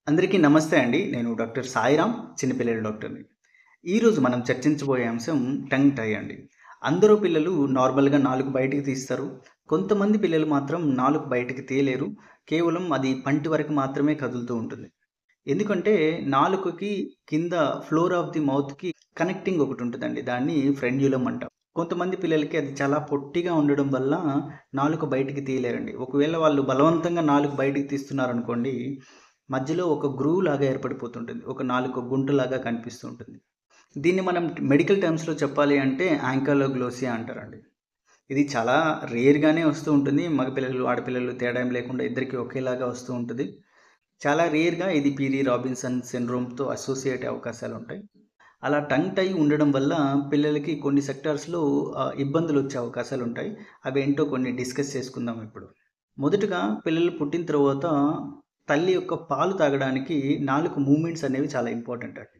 అందరికీ నమస్తే అండి నేను డాక్టర్ సాయిరామ్ చిన్నపిల్లల డాక్టర్ని ఈరోజు మనం చర్చించబోయే అంశం టంగ్ టై అండి అందరూ పిల్లలు నార్మల్గా నాలుగు బయటికి తీస్తారు కొంతమంది పిల్లలు మాత్రం నాలుగు బయటికి తీయలేరు కేవలం అది పంటి వరకు మాత్రమే కదులుతూ ఉంటుంది ఎందుకంటే నాలుకకి కింద ఫ్లోర్ ఆఫ్ ది మౌత్కి కనెక్టింగ్ ఒకటి ఉంటుందండి దాన్ని ఫ్రెండ్యులం అంటాం కొంతమంది పిల్లలకి అది చాలా పొట్టిగా ఉండడం వల్ల నాలుక బయటికి తీయలేరండి ఒకవేళ వాళ్ళు బలవంతంగా నాలుగు బయటికి తీస్తున్నారు అనుకోండి మధ్యలో ఒక గ్రూవ్ లాగా ఏర్పడిపోతుంటుంది ఒక నాలుగు గుంటలాగా కనిపిస్తూ ఉంటుంది దీన్ని మనం మెడికల్ టర్మ్స్లో చెప్పాలి అంటే యాంకాలోగ్లోసియా అంటారండి ఇది చాలా రేర్గానే వస్తూ ఉంటుంది మగపిల్లలు ఆడపిల్లలు తేడా ఏం లేకుండా ఇద్దరికి ఒకేలాగా వస్తూ ఉంటుంది చాలా రేర్గా ఇది పీరీ రాబిన్సన్ సిండ్రోమ్తో అసోసియేట్ అయ్యే అవకాశాలు ఉంటాయి అలా టంగ్ టై ఉండడం వల్ల పిల్లలకి కొన్ని సెక్టార్స్లో ఇబ్బందులు వచ్చే అవకాశాలు ఉంటాయి అవి ఏంటో కొన్ని డిస్కస్ చేసుకుందాం ఇప్పుడు మొదటగా పిల్లలు పుట్టిన తర్వాత తల్లి యొక్క పాలు తాగడానికి నాలుగు మూమెంట్స్ అనేవి చాలా ఇంపార్టెంట్ అండి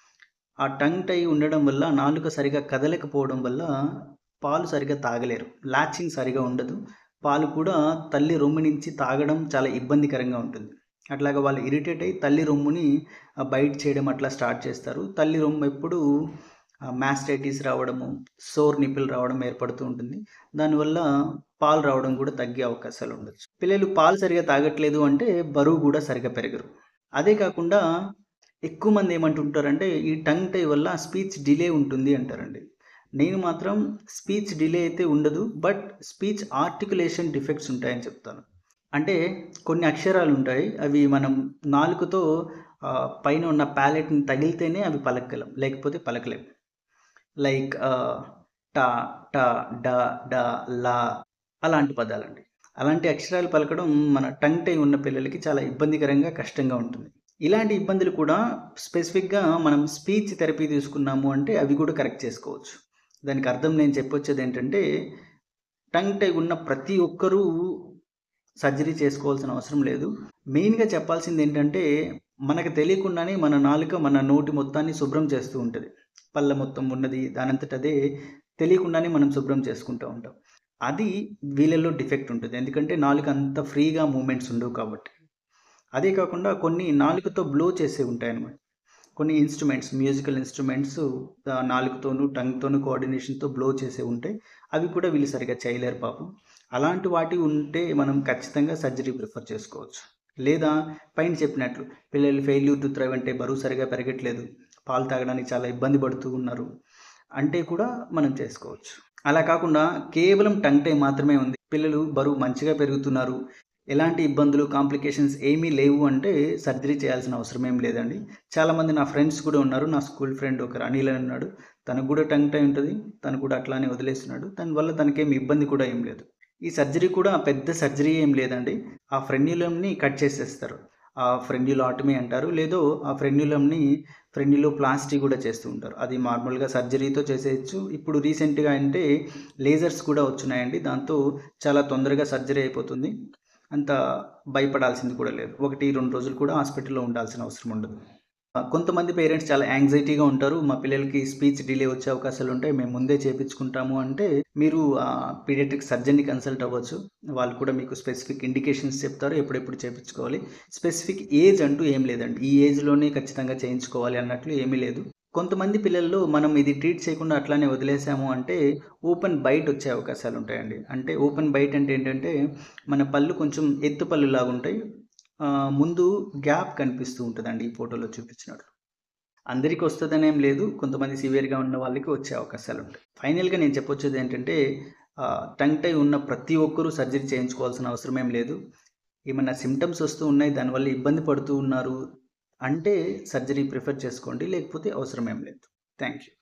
ఆ టంగ్ టై ఉండడం వల్ల నాలుక సరిగా కదలకపోవడం వల్ల పాలు సరిగా తాగలేరు లాచింగ్ సరిగా ఉండదు పాలు కూడా తల్లి రొమ్ము నుంచి తాగడం చాలా ఇబ్బందికరంగా ఉంటుంది అట్లాగా వాళ్ళు ఇరిటేట్ అయ్యి తల్లి రొమ్ముని బయట చేయడం అట్లా స్టార్ట్ చేస్తారు తల్లి రొమ్ము ఎప్పుడు మ్యాస్టైటిస్ రావడము సోర్ నిప్పులు రావడం ఏర్పడుతూ ఉంటుంది దానివల్ల పాలు రావడం కూడా తగ్గే అవకాశాలు ఉండొచ్చు పిల్లలు పాలు సరిగా తాగట్లేదు అంటే బరువు కూడా సరిగా పెరగరు అదే కాకుండా ఎక్కువ మంది ఏమంటుంటారంటే ఈ టంగ్ టై వల్ల స్పీచ్ డిలే ఉంటుంది అంటారండి నేను మాత్రం స్పీచ్ డిలే అయితే ఉండదు బట్ స్పీచ్ ఆర్టికులేషన్ డిఫెక్ట్స్ ఉంటాయని చెప్తాను అంటే కొన్ని అక్షరాలు ఉంటాయి అవి మనం నాలుగుతో పైన ఉన్న ప్యాలెట్ని తగిలితేనే అవి పలకగలం లేకపోతే పలకలేం లైక్ టా టా డా డా లా అలాంటి పదాలండి అలాంటి అక్షరాలు పలకడం మన టంగ్ టై ఉన్న పిల్లలకి చాలా ఇబ్బందికరంగా కష్టంగా ఉంటుంది ఇలాంటి ఇబ్బందులు కూడా స్పెసిఫిక్గా మనం స్పీచ్ థెరపీ తీసుకున్నాము అంటే అవి కూడా కరెక్ట్ చేసుకోవచ్చు దానికి అర్థం నేను చెప్పొచ్చేది ఏంటంటే టంగ్ టై ఉన్న ప్రతి ఒక్కరూ సర్జరీ చేసుకోవాల్సిన అవసరం లేదు మెయిన్గా చెప్పాల్సింది ఏంటంటే మనకు తెలియకుండానే మన నాలుక మన నోటి మొత్తాన్ని శుభ్రం చేస్తూ ఉంటుంది పళ్ళ మొత్తం ఉన్నది దానంతట అదే తెలియకుండానే మనం శుభ్రం చేసుకుంటూ ఉంటాం అది వీళ్ళల్లో డిఫెక్ట్ ఉంటుంది ఎందుకంటే నాలుక అంత ఫ్రీగా మూమెంట్స్ ఉండవు కాబట్టి అదే కాకుండా కొన్ని నాలుకతో బ్లో చేసే ఉంటాయి అన్నమాట కొన్ని ఇన్స్ట్రుమెంట్స్ మ్యూజికల్ ఇన్స్ట్రుమెంట్స్ నాలుగుతోనూ టంగ్తోనూ కోఆర్డినేషన్తో బ్లో చేసే ఉంటాయి అవి కూడా వీళ్ళు సరిగా చేయలేరు పాపం అలాంటి వాటి ఉంటే మనం ఖచ్చితంగా సర్జరీ ప్రిఫర్ చేసుకోవచ్చు లేదా పైన చెప్పినట్లు పిల్లలు ఫెయిల్యూర్ టు థ్రైవ్ అంటే బరువు సరిగా పెరగట్లేదు పాలు తాగడానికి చాలా ఇబ్బంది పడుతూ ఉన్నారు అంటే కూడా మనం చేసుకోవచ్చు అలా కాకుండా కేవలం టంగ్ టై మాత్రమే ఉంది పిల్లలు బరువు మంచిగా పెరుగుతున్నారు ఎలాంటి ఇబ్బందులు కాంప్లికేషన్స్ ఏమీ లేవు అంటే సర్జరీ చేయాల్సిన అవసరం ఏం లేదండి చాలామంది నా ఫ్రెండ్స్ కూడా ఉన్నారు నా స్కూల్ ఫ్రెండ్ ఒకరు అనిల్ అని ఉన్నాడు తనకు కూడా టంగ్ టై ఉంటుంది తను కూడా అట్లానే వదిలేస్తున్నాడు దానివల్ల తనకేం ఇబ్బంది కూడా ఏం లేదు ఈ సర్జరీ కూడా పెద్ద సర్జరీ ఏం లేదండి ఆ ఫ్రెన్యులంని కట్ చేసేస్తారు ఆ ఫ్రెన్యులాటమీ అంటారు లేదో ఆ ఫ్రెన్యులంని ఫ్రెన్యులో ప్లాస్టీ కూడా చేస్తూ ఉంటారు అది నార్మల్గా సర్జరీతో చేసేయచ్చు ఇప్పుడు రీసెంట్గా అంటే లేజర్స్ కూడా వచ్చినాయండి దాంతో చాలా తొందరగా సర్జరీ అయిపోతుంది అంత భయపడాల్సింది కూడా లేదు ఒకటి రెండు రోజులు కూడా హాస్పిటల్లో ఉండాల్సిన అవసరం ఉండదు కొంతమంది పేరెంట్స్ చాలా యాంగ్జైటీగా ఉంటారు మా పిల్లలకి స్పీచ్ డిలే వచ్చే అవకాశాలు ఉంటాయి మేము ముందే చేపించుకుంటాము అంటే మీరు పీడియాట్రిక్ సర్జన్ని కన్సల్ట్ అవ్వచ్చు వాళ్ళు కూడా మీకు స్పెసిఫిక్ ఇండికేషన్స్ చెప్తారు ఎప్పుడెప్పుడు చేయించుకోవాలి స్పెసిఫిక్ ఏజ్ అంటూ ఏం లేదండి ఈ ఏజ్లోనే ఖచ్చితంగా చేయించుకోవాలి అన్నట్లు ఏమీ లేదు కొంతమంది పిల్లల్లో మనం ఇది ట్రీట్ చేయకుండా అట్లానే వదిలేసాము అంటే ఓపెన్ బైట్ వచ్చే అవకాశాలు ఉంటాయండి అంటే ఓపెన్ బైట్ అంటే ఏంటంటే మన పళ్ళు కొంచెం ఎత్తు పళ్ళు లాగా ఉంటాయి ముందు గ్యాప్ కనిపిస్తూ ఉంటుందండి ఈ ఫోటోలో చూపించినట్లు అందరికీ వస్తుందని ఏం లేదు కొంతమంది సివియర్గా ఉన్న వాళ్ళకి వచ్చే అవకాశాలు ఉంటాయి ఫైనల్గా నేను చెప్పొచ్చేది ఏంటంటే టంగ్ టై ఉన్న ప్రతి ఒక్కరూ సర్జరీ చేయించుకోవాల్సిన అవసరం ఏం లేదు ఏమన్నా సిమ్టమ్స్ వస్తూ ఉన్నాయి దానివల్ల ఇబ్బంది పడుతూ ఉన్నారు అంటే సర్జరీ ప్రిఫర్ చేసుకోండి లేకపోతే అవసరం ఏం లేదు థ్యాంక్ యూ